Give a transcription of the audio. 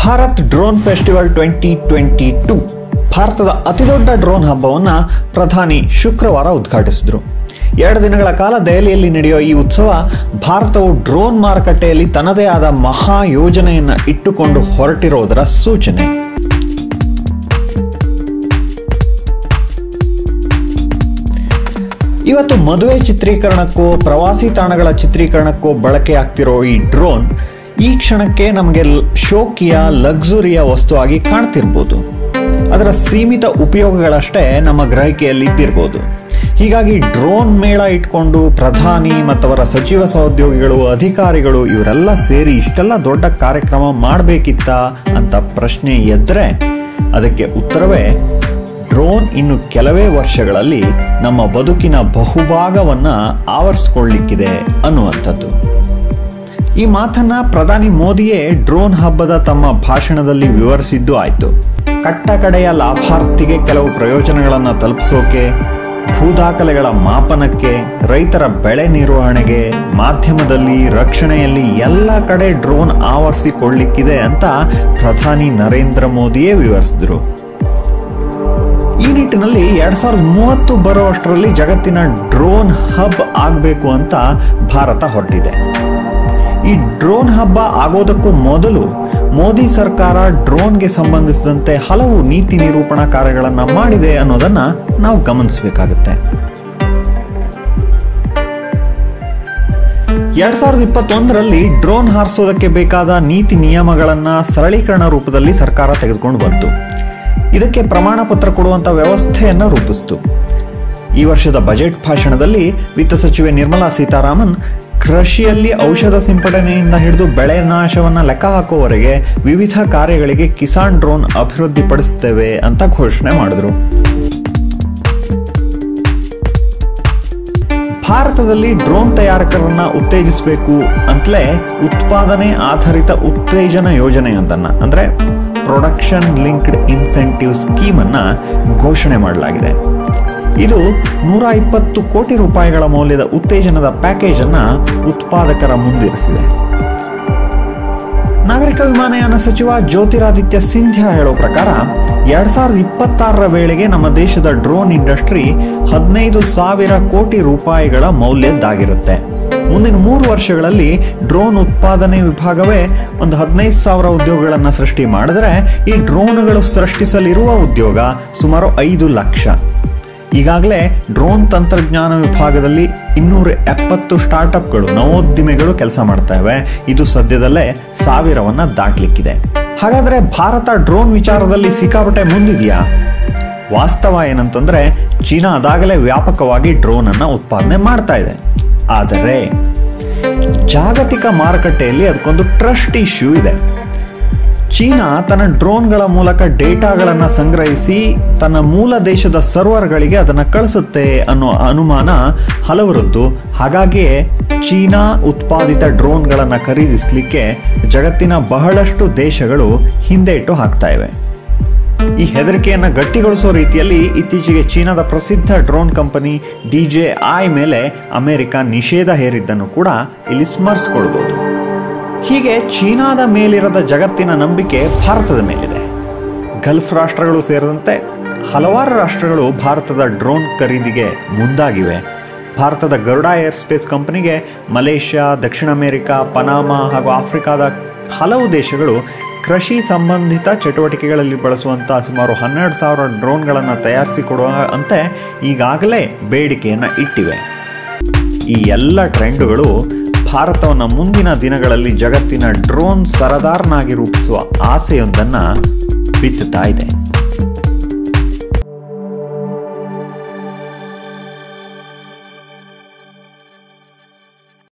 Bharat drone festival twenty twenty two ಭಾರತದ ಅತಿದೊಡ್ಡ drone ಹಬ್ಬವನ್ನ ಪ್ರಧಾನಿ ಶುಕ್ರವಾರ ಉದ್ಘಾಟಿಸಿದರು ಎರಡು ದಿನಗಳ ಕಾಲ ದೆಹಲಿಯಲ್ಲಿ ನಡೆಯುವ ಈ ಉತ್ಸವ ಭಾರತವು ಡ್ರೋನ್ ಮಾರುಕಟ್ಟೆಯಲ್ಲಿ ತನ್ನದೇ ಆದ ಮಹಾ ಯೋಜನೆಯನ್ನ ಇಟ್ಟುಕೊಂಡು ಹೊರಟಿರುವುದರ ಸೂಚನೆ ಇವತ್ತು ಮದುವೆ ಚಿತ್ರೀಕರಣಕ್ಕೋ ಪ್ರವಾಸಿ ತಾಣಗಳ ಚಿತ್ರೀಕರಣಕ್ಕೋ ಬಳಕೆ ಆಗ್ತಿರೋ ಈ ಡ್ರೋನ್ ಈ ಕ್ಷಣಕ್ಕೆ ನಮಗೆ ಶೋಕಿಯ ಲಕ್ಸುರಿಯ ವಸ್ತು ಆಗಿ ಕಾಣ್ತಿರ್ಬೋದು ಅದರ ಸೀಮಿತ ಉಪಯೋಗಗಳಷ್ಟೇ ನಮ್ಮ ಗ್ರಹಿಕೆಯಲ್ಲಿ ಇದ್ದಿರ್ಬೋದು ಹೀಗಾಗಿ ಡ್ರೋನ್ ಮೇಳ ಇಟ್ಕೊಂಡು ಪ್ರಧಾನಿ ಮತ್ತವರ ಸಚಿವ ಸಹೋದ್ಯೋಗಿಗಳು ಅಧಿಕಾರಿಗಳು ಇವರೆಲ್ಲ ಸೇರಿ ಇಷ್ಟೆಲ್ಲ ದೊಡ್ಡ ಕಾರ್ಯಕ್ರಮ ಮಾಡಬೇಕಿತ್ತ ಅಂತ ಪ್ರಶ್ನೆ ಎದ್ರೆ ಅದಕ್ಕೆ ಉತ್ತರವೇ ಡ್ರೋನ್ ಇನ್ನು ಕೆಲವೇ ವರ್ಷಗಳಲ್ಲಿ ನಮ್ಮ ಬದುಕಿನ ಬಹುಭಾಗವನ್ನ ಆವರಿಸಿಕೊಳ್ಳಿಕ್ಕಿದೆ ಅನ್ನುವಂಥದ್ದು ಈ ಮಾತನ್ನ ಪ್ರಧಾನಿ ಮೋದಿಯೇ ಡ್ರೋನ್ ಹಬ್ಬದ ತಮ್ಮ ಭಾಷಣದಲ್ಲಿ ವಿವರಿಸಿದ್ದು ಆಯ್ತು ಕಟ್ಟ ಕಡೆಯ ಲಾಭಾರ್ಥಿಗೆ ಕೆಲವು ಪ್ರಯೋಜನಗಳನ್ನು ತಲುಪಿಸೋಕೆ ಭೂದಾಖಲೆಗಳ ಮಾಪನಕ್ಕೆ ರೈತರ ಬೆಳೆ ನಿರ್ವಹಣೆಗೆ ಮಾಧ್ಯಮದಲ್ಲಿ ರಕ್ಷಣೆಯಲ್ಲಿ ಎಲ್ಲ ಕಡೆ ಡ್ರೋನ್ ಆವರಿಸಿಕೊಳ್ಳಿಕ್ಕಿದೆ ಅಂತ ಪ್ರಧಾನಿ ನರೇಂದ್ರ ಮೋದಿಯೇ ವಿವರಿಸಿದ್ರು ಈ ನಿಟ್ಟಿನಲ್ಲಿ ಎರಡ್ ಸಾವಿರದ ಮೂವತ್ತು ಬರುವಷ್ಟರಲ್ಲಿ ಜಗತ್ತಿನ ಡ್ರೋನ್ ಹಬ್ ಆಗಬೇಕು ಅಂತ ಭಾರತ ಹೊರಟಿದೆ ಈ ಡ್ರೋನ್ ಹಬ್ಬ ಆಗೋದಕ್ಕೂ ಮೊದಲು ಮೋದಿ ಸರ್ಕಾರ ಡ್ರೋನ್ಗೆ ಸಂಬಂಧಿಸಿದಂತೆ ಹಲವು ನೀತಿ ನಿರೂಪಣಾ ಕಾರ್ಯಗಳನ್ನ ಮಾಡಿದೆ ಅನ್ನೋದನ್ನ ನಾವು ಗಮನಿಸಬೇಕಾಗುತ್ತೆ ಎರಡ್ ಸಾವಿರದ ಇಪ್ಪತ್ತೊಂದರಲ್ಲಿ ಡ್ರೋನ್ ಹಾರಿಸೋದಕ್ಕೆ ಬೇಕಾದ ನೀತಿ ನಿಯಮಗಳನ್ನ ಸರಳೀಕರಣ ರೂಪದಲ್ಲಿ ಸರ್ಕಾರ ತೆಗೆದುಕೊಂಡು ಬಂತು ಇದಕ್ಕೆ ಪ್ರಮಾಣ ಪತ್ರ ಕೊಡುವಂತ ವ್ಯವಸ್ಥೆಯನ್ನ ರೂಪಿಸಿತು ಈ ವರ್ಷದ ಬಜೆಟ್ ಭಾಷಣದಲ್ಲಿ ವಿತ್ತ ಸಚಿವೆ ನಿರ್ಮಲಾ ಸೀತಾರಾಮನ್ ಕೃಷಿಯಲ್ಲಿ ಔಷಧ ಸಿಂಪಡಣೆಯಿಂದ ಹಿಡಿದು ಬೆಳೆ ನಾಶವನ್ನ ಲೆಕ್ಕ ಹಾಕುವವರೆಗೆ ವಿವಿಧ ಕಾರ್ಯಗಳಿಗೆ ಕಿಸಾನ್ ಡ್ರೋನ್ ಅಭಿವೃದ್ಧಿಪಡಿಸುತ್ತೇವೆ ಅಂತ ಘೋಷಣೆ ಮಾಡಿದ್ರು ಭಾರತದಲ್ಲಿ ಡ್ರೋನ್ ತಯಾರಕರನ್ನ ಉತ್ತೇಜಿಸಬೇಕು ಅಂತಲೇ ಉತ್ಪಾದನೆ ಆಧಾರಿತ ಉತ್ತೇಜನ ಯೋಜನೆಯೊಂದನ್ನ ಅಂದ್ರೆ ಪ್ರೊಡಕ್ಷನ್ ಲಿಂಕ್ಡ್ ಇನ್ಸೆಂಟಿವ್ ಸ್ಕೀಮ್ ಅನ್ನ ಘೋಷಣೆ ಮಾಡಲಾಗಿದೆ ಇದು ನೂರ ಇಪ್ಪತ್ತು ಕೋಟಿ ರೂಪಾಯಿಗಳ ಮೌಲ್ಯದ ಉತ್ತೇಜನದ ಪ್ಯಾಕೇಜ್ ಅನ್ನ ಉತ್ಪಾದಕರ ಮುಂದಿರಿಸಿದೆ ನಾಗರಿಕ ವಿಮಾನಯಾನ ಸಚಿವ ಜ್ಯೋತಿರಾದಿತ್ಯ ಸಿಂಧ್ಯಾ ಹೇಳೋ ಪ್ರಕಾರ ಎರಡ್ ಸಾವಿರದ ಇಪ್ಪತ್ತಾರರ ವೇಳೆಗೆ ನಮ್ಮ ದೇಶದ ಡ್ರೋನ್ ಇಂಡಸ್ಟ್ರಿ ಹದಿನೈದು ಸಾವಿರ ಕೋಟಿ ರೂಪಾಯಿಗಳ ಮೌಲ್ಯದ್ದಾಗಿರುತ್ತೆ ಮುಂದಿನ ಮೂರು ವರ್ಷಗಳಲ್ಲಿ ಡ್ರೋನ್ ಉತ್ಪಾದನೆ ವಿಭಾಗವೇ ಒಂದು ಹದಿನೈದು ಸಾವಿರ ಉದ್ಯೋಗಗಳನ್ನು ಸೃಷ್ಟಿ ಮಾಡಿದ್ರೆ ಈ ಡ್ರೋನ್ಗಳು ಸೃಷ್ಟಿಸಲಿರುವ ಉದ್ಯೋಗ ಸುಮಾರು ಐದು ಲಕ್ಷ ಈಗಾಗಲೇ ಡ್ರೋನ್ ತಂತ್ರಜ್ಞಾನ ವಿಭಾಗದಲ್ಲಿ ಇನ್ನೂರ ಎಪ್ಪತ್ತು ಸ್ಟಾರ್ಟ್ಅಪ್ಗಳು ನವೋದ್ದಿಮೆಗಳು ಕೆಲಸ ಮಾಡ್ತಾ ಇವೆ ಇದು ಸದ್ಯದಲ್ಲೇ ಸಾವಿರವನ್ನ ದಾಟ್ಲಿಕ್ಕಿದೆ ಹಾಗಾದ್ರೆ ಭಾರತ ಡ್ರೋನ್ ವಿಚಾರದಲ್ಲಿ ಸಿಕ್ಕಾಪಟ್ಟೆ ಮುಂದಿದೆಯಾ ವಾಸ್ತವ ಏನಂತಂದ್ರೆ ಚೀನಾ ಅದಾಗಲೇ ವ್ಯಾಪಕವಾಗಿ ಡ್ರೋನ್ ಅನ್ನ ಉತ್ಪಾದನೆ ಮಾಡ್ತಾ ಇದೆ ಆದರೆ ಜಾಗತಿಕ ಮಾರುಕಟ್ಟೆಯಲ್ಲಿ ಅದಕ್ಕೊಂದು ಟ್ರಸ್ಟ್ ಇಶ್ಯೂ ಇದೆ ಚೀನಾ ತನ್ನ ಡ್ರೋನ್ಗಳ ಮೂಲಕ ಡೇಟಾಗಳನ್ನು ಸಂಗ್ರಹಿಸಿ ತನ್ನ ಮೂಲ ದೇಶದ ಸರ್ವರ್ಗಳಿಗೆ ಅದನ್ನು ಕಳಿಸುತ್ತೆ ಅನ್ನೋ ಅನುಮಾನ ಹಲವರದ್ದು ಹಾಗಾಗಿಯೇ ಚೀನಾ ಉತ್ಪಾದಿತ ಡ್ರೋನ್ಗಳನ್ನು ಖರೀದಿಸಲಿಕ್ಕೆ ಜಗತ್ತಿನ ಬಹಳಷ್ಟು ದೇಶಗಳು ಹಿಂದೆ ಇಟ್ಟು ಹಾಕ್ತಾ ಇವೆ ಈ ಹೆದರಿಕೆಯನ್ನು ಗಟ್ಟಿಗೊಳಿಸೋ ರೀತಿಯಲ್ಲಿ ಇತ್ತೀಚೆಗೆ ಚೀನಾದ ಪ್ರಸಿದ್ಧ ಡ್ರೋನ್ ಕಂಪನಿ ಡಿಜೆ ಐ ಮೇಲೆ ಅಮೆರಿಕ ನಿಷೇಧ ಹೇರಿದ್ದನ್ನು ಕೂಡ ಇಲ್ಲಿ ಸ್ಮರಿಸ್ಕೊಳ್ಬಹುದು ಹೀಗೆ ಚೀನಾದ ಮೇಲಿರದ ಜಗತ್ತಿನ ನಂಬಿಕೆ ಭಾರತದ ಮೇಲಿದೆ ಗಲ್ಫ್ ರಾಷ್ಟ್ರಗಳು ಸೇರಿದಂತೆ ಹಲವಾರು ರಾಷ್ಟ್ರಗಳು ಭಾರತದ ಡ್ರೋನ್ ಖರೀದಿಗೆ ಮುಂದಾಗಿವೆ ಭಾರತದ ಗರುಡ ಏರ್ ಸ್ಪೇಸ್ ಕಂಪನಿಗೆ ಮಲೇಷ್ಯಾ ದಕ್ಷಿಣ ಅಮೆರಿಕ ಪನಾಮಾ ಹಾಗೂ ಆಫ್ರಿಕಾದ ಹಲವು ದೇಶಗಳು ಕೃಷಿ ಸಂಬಂಧಿತ ಚಟುವಟಿಕೆಗಳಲ್ಲಿ ಬಳಸುವಂಥ ಸುಮಾರು ಹನ್ನೆರಡು ಸಾವಿರ ಡ್ರೋನ್ಗಳನ್ನು ತಯಾರಿಸಿಕೊಡುವ ಅಂತೆ ಈಗಾಗಲೇ ಬೇಡಿಕೆಯನ್ನು ಇಟ್ಟಿವೆ ಈ ಎಲ್ಲ ಟ್ರೆಂಡುಗಳು ಭಾರತವನ್ನು ಮುಂದಿನ ದಿನಗಳಲ್ಲಿ ಜಗತ್ತಿನ ಡ್ರೋನ್ ಸರದಾರನಾಗಿ ರೂಪಿಸುವ ಆಸೆಯೊಂದನ್ನು ಬಿತ್ತುತ್ತಾ ಇದೆ